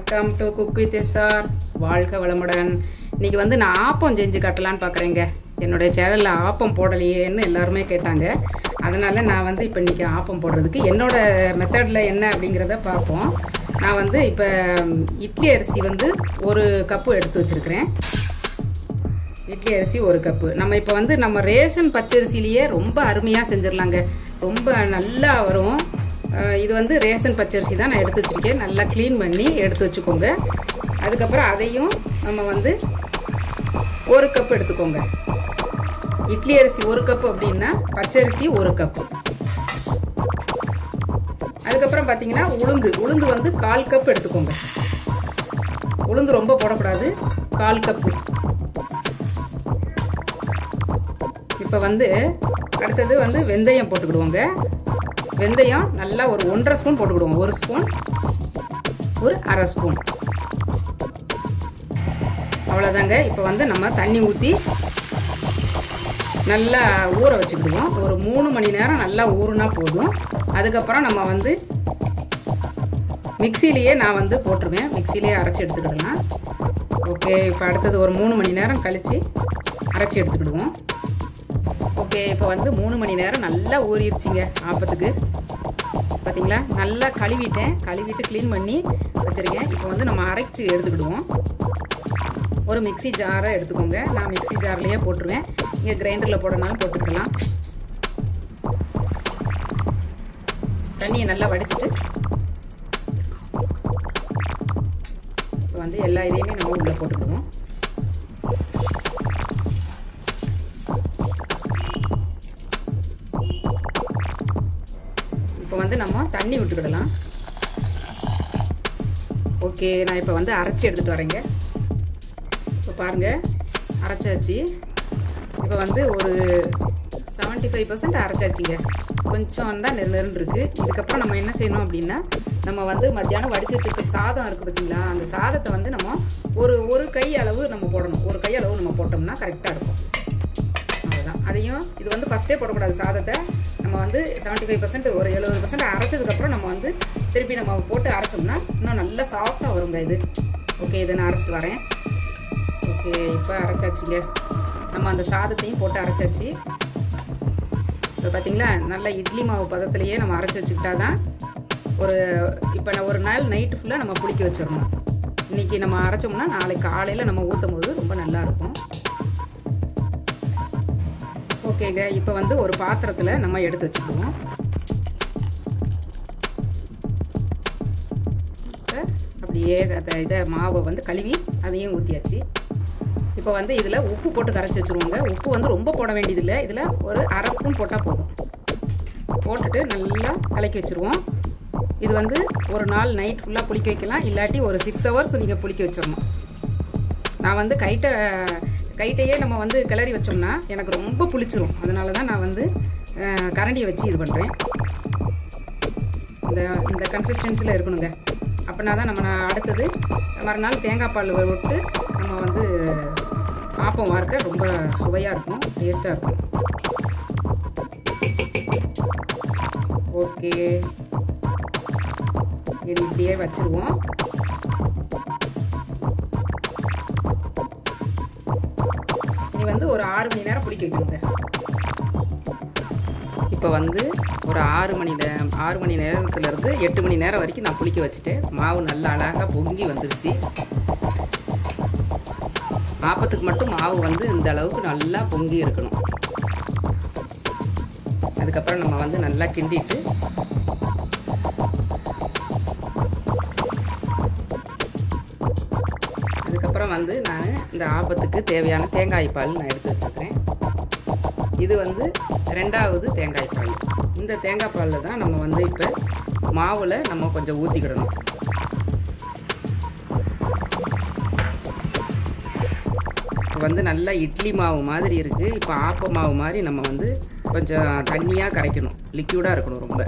welcome to cook with SR வாழ்க வளமுடன் இன்னைக்கு வந்து நான் ஆப்பம் செஞ்சு கட்டலான்னு பார்க்குறேங்க என்னுடைய சேனலில் ஆப்பம் போடலையேன்னு எல்லாருமே கேட்டாங்க அதனால் நான் வந்து இப்போ இன்றைக்கி ஆப்பம் போடுறதுக்கு என்னோட மெத்தடில் என்ன அப்படிங்கிறத பார்ப்போம் நான் வந்து இப்போ இட்லி அரிசி வந்து ஒரு கப்பு எடுத்து வச்சுருக்கிறேன் இட்லி அரிசி ஒரு கப்பு நம்ம இப்போ வந்து நம்ம ரேஷன் பச்சரிசிலேயே ரொம்ப அருமையாக செஞ்சிடலாங்க ரொம்ப நல்லா வரும் அஹ் இது வந்து ரேஷன் பச்சரிசி தான் நான் எடுத்து வச்சுருக்கேன் நல்லா க்ளீன் பண்ணி எடுத்து வச்சுக்கோங்க அதுக்கப்புறம் அதையும் நம்ம வந்து ஒரு கப் எடுத்துக்கோங்க இட்லி அரிசி ஒரு கப் அப்படின்னா பச்சரிசி ஒரு கப்பு அதுக்கப்புறம் பார்த்தீங்கன்னா உளுந்து உளுந்து வந்து கால் கப் எடுத்துக்கோங்க உளுந்து ரொம்ப போடக்கூடாது கால் கப்பு இப்போ வந்து அடுத்தது வந்து வெந்தயம் போட்டுக்கிடுவோங்க வெந்தயம் நல்லா ஒரு ஒன்றரை ஸ்பூன் போட்டுக்கிடுவோம் ஒரு ஸ்பூன் ஒரு அரை ஸ்பூன் அவ்வளோதாங்க இப்போ வந்து நம்ம தண்ணி ஊற்றி நல்லா ஊற வச்சுக்கிடுவோம் ஒரு மூணு மணி நேரம் நல்லா ஊறுனா போதும் அதுக்கப்புறம் நம்ம வந்து மிக்சிலேயே நான் வந்து போட்டுருவேன் மிக்சிலேயே அரைச்சி எடுத்துக்கிடலாம் ஓகே இப்போ அடுத்தது ஒரு மூணு மணி நேரம் கழித்து அரைச்சி எடுத்துக்கிடுவோம் ஓகே இப்போ வந்து மூணு மணி நேரம் நல்லா ஊறிடுச்சிங்க ஆப்பத்துக்கு பார்த்தீங்களா நல்லா கழுவிட்டேன் கழுவிட்டு க்ளீன் பண்ணி வச்சுருக்கேன் இப்போ வந்து நம்ம அரைச்சி எடுத்துக்கிடுவோம் ஒரு மிக்சி ஜாரை எடுத்துக்கோங்க நான் மிக்சி ஜார்லேயே போட்டுருவேன் நீங்கள் கிரைண்டரில் போடனாலும் போட்டுக்கலாம் தண்ணியை நல்லா வடிச்சிட்டு இப்போ வந்து எல்லா இதையுமே நம்ம உள்ளே போட்டுக்கிடுவோம் இப்போ வந்து நம்ம தண்ணி விட்டுக்கிடலாம் ஓகே நான் இப்போ வந்து அரைச்சி எடுத்துகிட்டு வரேங்க இப்போ பாருங்கள் அரைச்சாச்சு இப்போ வந்து ஒரு செவன்ட்டி ஃபைவ் பர்சன்ட் அரைச்சாச்சுங்க கொஞ்சம் தான் நெரு நெருன்னு இருக்குது இதுக்கப்புறம் நம்ம என்ன செய்யணும் அப்படின்னா நம்ம வந்து மத்தியானம் வடிச்சு வச்சுருக்க சாதம் இருக்குது பார்த்தீங்களா அந்த சாதத்தை வந்து நம்ம ஒரு ஒரு கை அளவு நம்ம போடணும் ஒரு கை அளவு நம்ம போட்டோம்னா கரெக்டாக இருக்கும் அவ்வளோதான் அதையும் இது வந்து ஃபஸ்ட்டே போடக்கூடாது சாதத்தை நம்ம வந்து செவன்ட்டி ஃபைவ் பர்சன்ட் ஒரு எழுபது பர்சன்ட் அரைச்சதுக்கப்புறம் நம்ம வந்து திருப்பி நம்ம போட்டு அரைச்சோம்னா இன்னும் நல்லா சாஃப்டாக வருங்க இது ஓகே இதை நான் அரைச்சிட்டு வரேன் ஓகே இப்போ அரைச்சாச்சுங்க நம்ம அந்த சாதத்தையும் போட்டு அரைச்சாச்சு இப்போ பார்த்தீங்களா நல்லா இட்லி மாவு பதத்துலேயே நம்ம அரைச்சி வச்சுக்கிட்டா தான் ஒரு இப்போ நான் ஒரு நாள் நைட்டு ஃபுல்லாக நம்ம புளிக்க வச்சிடணும் இன்றைக்கி நம்ம அரைச்சோம்னா நாளைக்கு காலையில் நம்ம ஊற்றும் போது ரொம்ப நல்லாயிருக்கும் ஓகேங்க இப்போ வந்து ஒரு பாத்திரத்தில் நம்ம எடுத்து வச்சுக்குவோம் அப்படியே அதை இதை மாவை வந்து கழுவி அதையும் ஊற்றியாச்சு இப்போ வந்து இதில் உப்பு போட்டு கரைச்சி வச்சுருவோங்க உப்பு வந்து ரொம்ப போட வேண்டியதில்லை இதில் ஒரு அரை ஸ்பூன் போட்டால் போதும் போட்டுட்டு நல்லா கலக்கி வச்சுருவோம் இது வந்து ஒரு நாள் நைட் ஃபுல்லாக புளிக்க வைக்கலாம் இல்லாட்டி ஒரு சிக்ஸ் ஹவர்ஸ் நீங்கள் புளிக்க வச்சிடணும் நான் வந்து கைட்டை கைட்டையே நம்ம வந்து கிளறி வச்சோம்னா எனக்கு ரொம்ப புளிச்சிரும் அதனால தான் நான் வந்து கரண்டியை வச்சு இது பண்ணுறேன் இந்த இந்த கன்சிஸ்டன்சியில் இருக்கணுங்க அப்படின்னா தான் நம்ம அடுத்தது மறுநாள் தேங்காய் பால் விட்டு நம்ம வந்து ஆப்பம் வார்க்க ரொம்ப சுவையாக இருக்கும் டேஸ்ட்டாக இருக்கும் ஓகே இது இப்படியே வச்சுருவோம் இனி வந்து ஒரு ஆறு மணி நேரம் பிடிக்க வைக்கணுங்க இப்போ வந்து ஒரு ஆறு மணி நே ஆறு மணி நேரத்துலேருந்து எட்டு மணி நேரம் வரைக்கும் நான் புளிக்க வச்சுட்டேன் மாவு நல்லா அழகாக பொங்கி வந்துருச்சு ஆப்பத்துக்கு மட்டும் மாவு வந்து இந்த அளவுக்கு நல்லா பொங்கி இருக்கணும் அதுக்கப்புறம் நம்ம வந்து நல்லா கிண்டிட்டு அதுக்கப்புறம் வந்து நான் இந்த ஆப்பத்துக்கு தேவையான தேங்காய் பால் நான் எடுத்து வச்சுருக்கிறேன் இது வந்து ரெண்டாவது தேங்காய் பால் இந்த தேங்காய் பாலில் தான் நம்ம வந்து இப்போ மாவில் நம்ம கொஞ்சம் ஊற்றிக்கிடணும் இப்போ வந்து நல்லா இட்லி மாவு மாதிரி இருக்குது இப்போ ஆப்ப மாவு மாதிரி நம்ம வந்து கொஞ்சம் தண்ணியாக கரைக்கணும் லிக்யூடாக இருக்கணும் ரொம்ப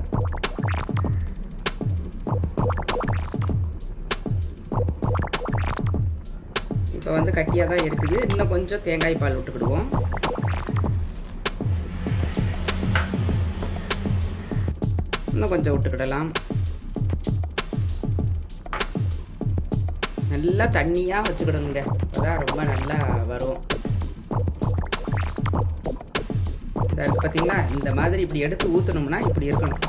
இப்போ வந்து கட்டியாக தான் இருக்குது இன்னும் கொஞ்சம் தேங்காய் பால் விட்டுக்கிடுவோம் இன்னும் கொஞ்சம் விட்டுக்கிடலாம் நல்லா தண்ணியாக வச்சுக்கிடணுங்க அப்பதான் ரொம்ப நல்லா வரும் இதை பார்த்தீங்களா இந்த மாதிரி இப்படி எடுத்து ஊற்றணும்னா இப்படி இருக்கணும்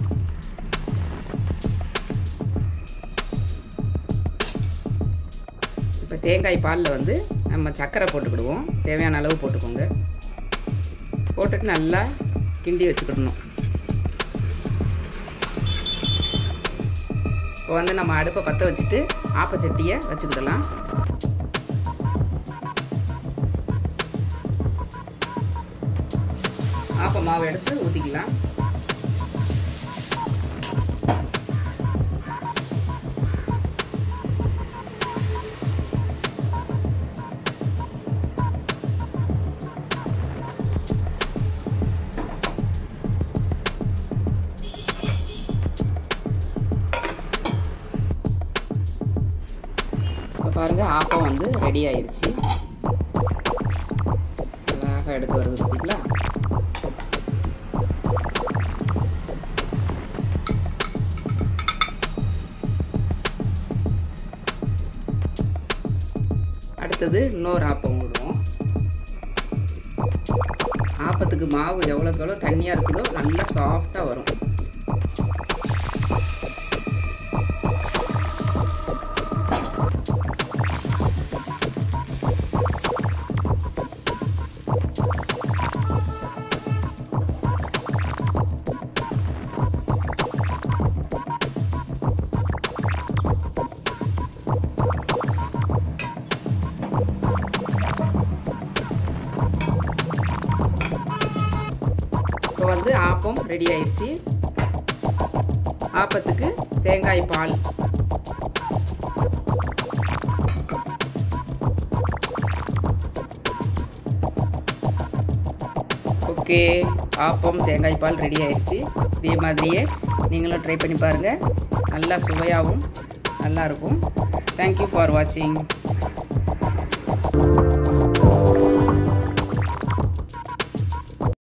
இப்போ தேங்காய் பாலில் வந்து நம்ம சர்க்கரை போட்டுக்கிடுவோம் தேவையான அளவு போட்டுக்கோங்க போட்டுட்டு நல்லா கிண்டி வச்சுக்கிடணும் இப்போ வந்து நம்ம அடுப்பை பற்ற வச்சுட்டு ஆப்பச்சட்டியை வச்சுக்கிடலாம் ஆப்ப மாவு எடுத்து ஊற்றிக்கலாம் இப்போ பாருங்கள் ஆப்பம் வந்து ரெடி ஆயிடுச்சு அழகாக எடுத்து வருது பார்த்தீங்களா அடுத்தது இன்னொரு ஆப்பம் விடுவோம் ஆப்பத்துக்கு மாவு எவ்வளோக்கு எவ்வளோ தண்ணியாக இருக்குதோ நல்லா சாஃப்டாக வரும் இப்போ வந்து ஆப்பம் ரெடி ஆயிடுச்சு ஆப்பத்துக்கு தேங்காய் பால் ஓகே ஆப்பம் தேங்காய் பால் ரெடி ஆயிடுச்சு இதே மாதிரியே நீங்களும் ட்ரை பண்ணி பாருங்கள் நல்லா சுவையாகவும் நல்லாயிருக்கும் தேங்க்யூ ஃபார் வாட்சிங்